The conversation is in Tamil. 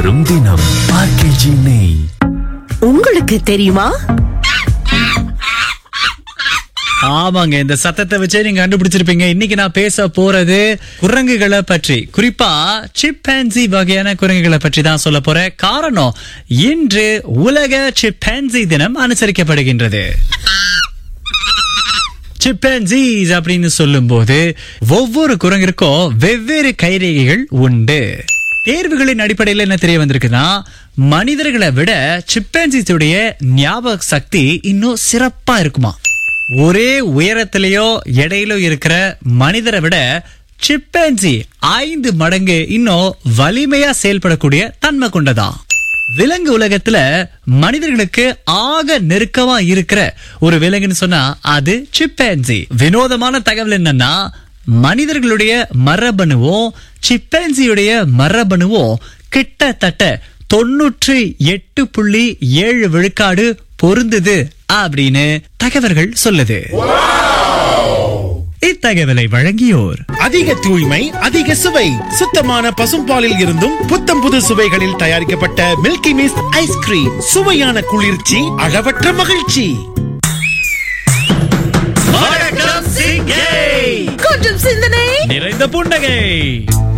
வரும் தினம் ஆர்கேஜி நெய் உங்களுக்கு தெரியுமா ஆமாங்க இந்த சத்தத்தை வச்சே நீங்க கண்டுபிடிச்சிருப்பீங்க இன்னைக்கு நான் பேச போறது குரங்குகளை பற்றி குறிப்பா சிப்பான்சி வகையான குரங்குகளை பற்றி தான் சொல்ல போறேன் காரணம் இன்று உலக சிப்பான்சி தினம் அனுசரிக்கப்படுகின்றது சிப்பான்சிஸ் அப்படின்னு சொல்லும்போது ஒவ்வொரு குரங்கிற்கும் வெவ்வேறு கைரேகைகள் உண்டு தேர்வுகளின் அடிப்படையில் என்ன தெரிய வந்திருக்குன்னா மனிதர்களை விட சிப்பான்சிஸுடைய ஞாபக சக்தி இன்னும் சிறப்பா இருக்குமா ஒரே உயரத்திலேயோ எடையிலோ இருக்கிற மனிதரை விட சிப்பான்சி ஐந்து மடங்கு இன்னும் வலிமையா செயல்படக்கூடிய தன்மை கொண்டதா விலங்கு உலகத்துல மனிதர்களுக்கு ஆக நெருக்கமா இருக்கிற ஒரு விலங்குன்னு சொன்னா அது சிப்பான்சி வினோதமான தகவல் என்னன்னா மனிதர்களுடைய மரபணுவும் சிப்பான்சியுடைய மரபணுவும் கிட்டத்தட்ட தொன்னூற்றி எட்டு புள்ளி ஏழு விழுக்காடு பொருந்துது அப்படின்னு தகவல்கள் சொல்லுது இத்தகவலை வழங்கியோர் அதிக தூய்மை அதிக சுவை சுத்தமான பசும்பாலில் இருந்தும் புத்தம் புது சுவைகளில் தயாரிக்கப்பட்ட மில்கி மிஸ்ட் ஐஸ்கிரீம் சுவையான குளிர்ச்சி அளவற்ற மகிழ்ச்சி வணக்கம் சிங்கை கொஞ்சம் சிந்தனை நிறைந்த புன்னகை